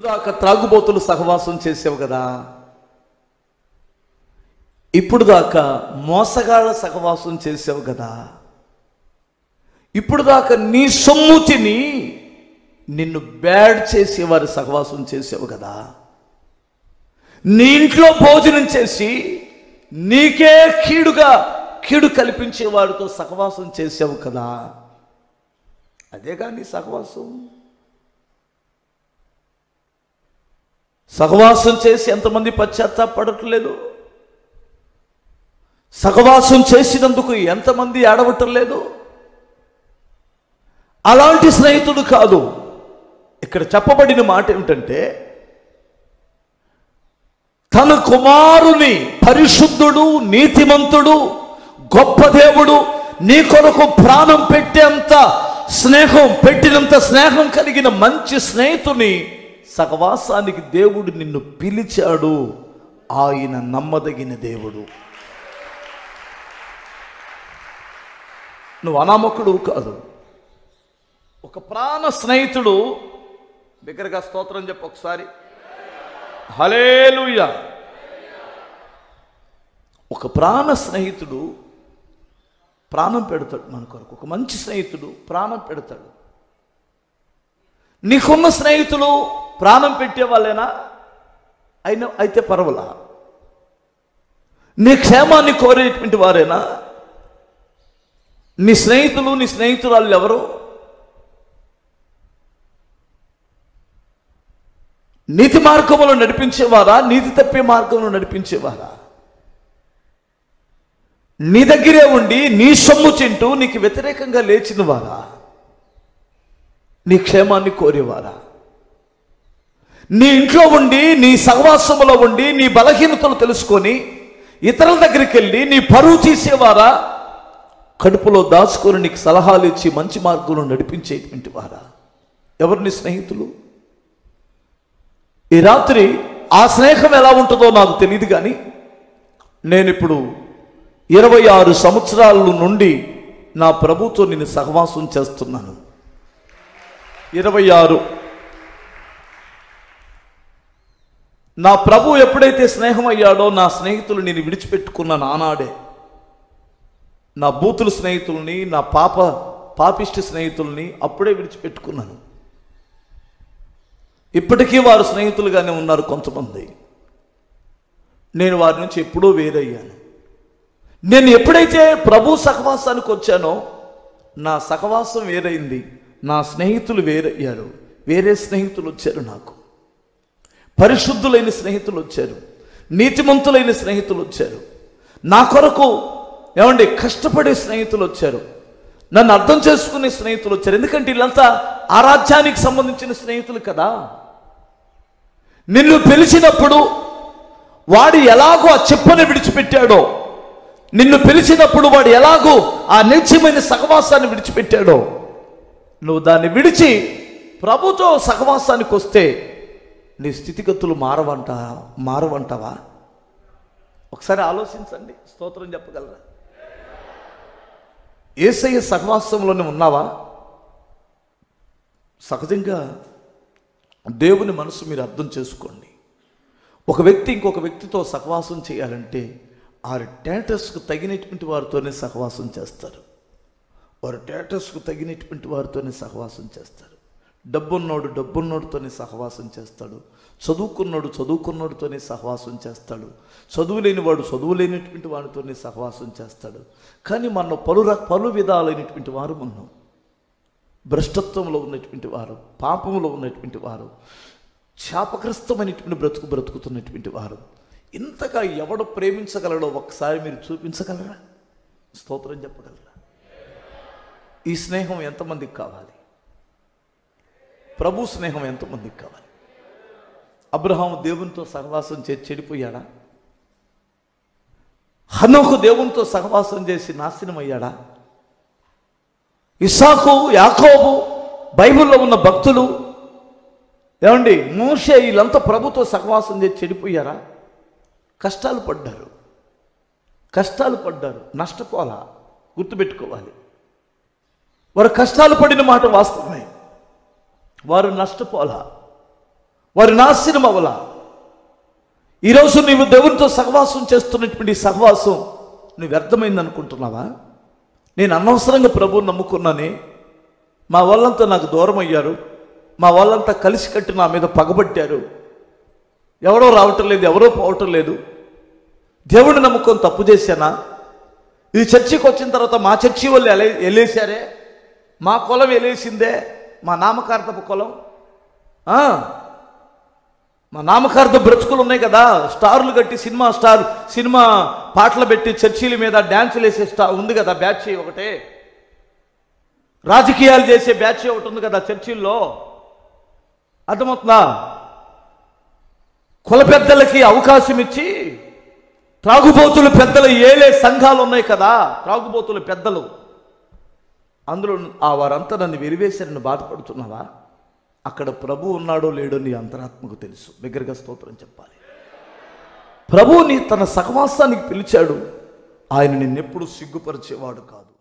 దాకా త్రాగుబోతులు సహవాసం చేసావు కదా ఇప్పుడు దాకా మోసగాళ్ళ సహవాసం చేసావు కదా ఇప్పుడు దాకా నీ సొమ్ము తిని నిన్ను బ్యాడ్ చేసేవారి సహవాసం చేసావు కదా నీ ఇంట్లో భోజనం చేసి నీకే కీడుగా కీడు కల్పించే వారితో సహవాసం చేసావు కదా అదేగా నీ సహవాసం సహవాసం చేసి ఎంతమంది పశ్చాత్తాపడట్లేదు సహవాసం చేసినందుకు ఎంతమంది ఏడవటం లేదు అలాంటి స్నేహితుడు కాదు ఇక్కడ చెప్పబడిన మాట ఏమిటంటే తన కుమారుని పరిశుద్ధుడు నీతిమంతుడు గొప్ప దేవుడు నీ కొరకు ప్రాణం పెట్టేంత స్నేహం పెట్టినంత స్నేహం కలిగిన మంచి స్నేహితుని సహవాసానికి దేవుడు నిన్ను పిలిచాడు ఆయన నమ్మదగిన దేవుడు నువ్వు అనామకుడు కాదు ఒక ప్రాణ స్నేహితుడు బిగ్గరగా స్తోత్రం చెప్పు ఒకసారి హలేలుయ ఒక ప్రాణ స్నేహితుడు ప్రాణం పెడతాడు మన కొరకు ఒక మంచి స్నేహితుడు ప్రాణం పెడతాడు నీకున్న స్నేహితులు ప్రాణం పెట్టే వాళ్ళేనా అయినా అయితే పర్వాలా నీ క్షేమాన్ని కోరేటువంటి వారేనా నీ స్నేహితులు నీ స్నేహితురాలు ఎవరు నీతి మార్గంలో నడిపించేవారా నీతి తప్పే మార్గంలో నడిపించేవారా నీ దగ్గరే ఉండి నీ సొమ్ము చింటూ నీకు వ్యతిరేకంగా లేచిన వారా నీ క్షేమాన్ని కోరేవారా నీ ఇంట్లో ఉండి నీ సహవాసములో ఉండి నీ బలహీనతలు తెలుసుకొని ఇతరుల దగ్గరికి వెళ్ళి నీ పరువు తీసేవారా కడుపులో దాచుకొని నీకు సలహాలు ఇచ్చి మంచి మార్గంలో నడిపించేటువంటి వారా ఎవరు నీ స్నేహితులు ఈ రాత్రి ఆ స్నేహం ఎలా ఉంటుందో నాకు తెలియదు కానీ నేను ఇప్పుడు ఇరవై ఆరు సంవత్సరాల నుండి నా ప్రభుతో నేను సహవాసం చేస్తున్నాను ఇరవై ఆరు నా ప్రభు ఎప్పుడైతే స్నేహం అయ్యాడో నా స్నేహితులు నేను విడిచిపెట్టుకున్నాను ఆనాడే నా బూతుల స్నేహితుల్ని నా పాప పాపిష్టి స్నేహితుల్ని అప్పుడే విడిచిపెట్టుకున్నాను ఇప్పటికీ వారు స్నేహితులుగానే ఉన్నారు కొంతమంది నేను వారి నుంచి ఎప్పుడూ వేరయ్యాను నేను ఎప్పుడైతే ప్రభు సహవాసానికి వచ్చానో నా సహవాసం వేరైంది నా స్నేహితులు వేరయ్యారు వేరే స్నేహితులు వచ్చారు నాకు పరిశుద్ధులైన స్నేహితులు వచ్చారు నీతిమంతులైన స్నేహితులు వచ్చారు నా కొరకు ఏమండి కష్టపడే స్నేహితులు వచ్చారు నన్ను అర్థం చేసుకునే స్నేహితులు వచ్చారు ఎందుకంటే వీళ్ళంతా ఆ రాజ్యానికి సంబంధించిన స్నేహితులు కదా నిన్ను పిలిచినప్పుడు వాడు ఎలాగో ఆ చెప్పని విడిచిపెట్టాడో నిన్ను పిలిచినప్పుడు వాడు ఎలాగో ఆ నిత్యమైన సహవాసాన్ని విడిచిపెట్టాడో నువ్వు దాన్ని విడిచి ప్రభుతో సహవాసానికి వస్తే నీ స్థితిగతులు మారవంట మారవంటావా ఒకసారి ఆలోచించండి స్తోత్రం చెప్పగలరా ఏసయ్య సహవాసంలోనే ఉన్నావా సహజంగా దేవుని మనసు మీరు అర్థం చేసుకోండి ఒక వ్యక్తి ఇంకొక వ్యక్తితో సహవాసం చేయాలంటే ఆ టేటస్కు తగినటువంటి వారితోనే సహవాసం చేస్తారు వారు టేటస్కు తగినటువంటి వారితోనే సహవాసం చేస్తారు డబ్బున్నోడు డబ్బున్నోడితోనే సహవాసం చేస్తాడు చదువుకున్నోడు చదువుకున్నోడితోనే సహవాసం చేస్తాడు చదువు లేనివాడు చదువు లేనటువంటి వాడితోనే సహవాసం చేస్తాడు కానీ మన పలు ర- పలు విధాలైనటువంటి వారు ఉన్నాం భ్రష్టత్వంలో ఉన్నటువంటి వారు పాపంలో ఉన్నటువంటి వారు శాపగ్రస్తమైనటువంటి బ్రతుకు బ్రతుకుతున్నటువంటి వారు ఇంతగా ఎవడు ప్రేమించగలడో ఒక్కసారి మీరు చూపించగలరా స్తోత్రం చెప్పగలరా ఈ స్నేహం ఎంతమందికి కావాలి ప్రభు స్నేహం ఎంతమందికి కావాలి అబ్రహాం దేవునితో సహవాసం చేసి చెడిపోయాడా హనోకు దేవునితో సహవాసం చేసి నాశనం అయ్యాడా ఇసాకు యాకోబు బైబిల్లో ఉన్న భక్తులు ఏమండి మోషే వీళ్ళంతా ప్రభుతో సహవాసం చేసి చెడిపోయారా కష్టాలు పడ్డారు కష్టాలు పడ్డారు నష్టపోలా గుర్తుపెట్టుకోవాలి వారు కష్టాలు పడిన మాట వాస్తవమే వారు నష్టపోలా వారి నాశనం అవలా ఈరోజు నీవు దేవునితో సహవాసం చేస్తున్నటువంటి ఈ సహవాసం నువ్వు వ్యర్థమైంది అనుకుంటున్నావా నేను అనవసరంగా ప్రభువుని నమ్ముకున్నానే మా వాళ్ళంతా నాకు దూరం అయ్యారు మా వాళ్ళంతా కలిసి కట్టి నా మీద పగబట్టారు ఎవరో రావటం లేదు ఎవరో పోవటం లేదు దేవుడిని నమ్ముకొని తప్పు చేశానా ఈ చర్చికి వచ్చిన తర్వాత మా చర్చి వాళ్ళు ఎలా వెళ్ళేశారే మా కులం వెళ్ళేసిందే మా నామకార్థపు కులం ఆ, మా నామకార్థ బ్రతుకులు ఉన్నాయి కదా స్టార్లు కట్టి సినిమా స్టార్ సినిమా పాటలు పెట్టి చర్చీల మీద డ్యాన్సులు వేసే స్టార్ ఉంది కదా బ్యాచ్ ఒకటే రాజకీయాలు చేసే బ్యాచ్ ఒకటి ఉంది కదా చర్చిల్లో అర్థమవుతుందా కుల పెద్దలకి అవకాశం ఇచ్చి త్రాగుబోతులు పెద్దలు ఏలే సంఘాలు ఉన్నాయి కదా త్రాగుబోతుల పెద్దలు అందులో ఆ వారంతా నన్ను వెలివేశారని బాధపడుతున్నావా అక్కడ ప్రభు ఉన్నాడో లేడో నీ అంతరాత్మకు తెలుసు దగ్గరగా స్తోత్రం చెప్పాలి ప్రభు నీ తన సహవాసానికి పిలిచాడు ఆయన నిన్నెప్పుడు సిగ్గుపరిచేవాడు కాదు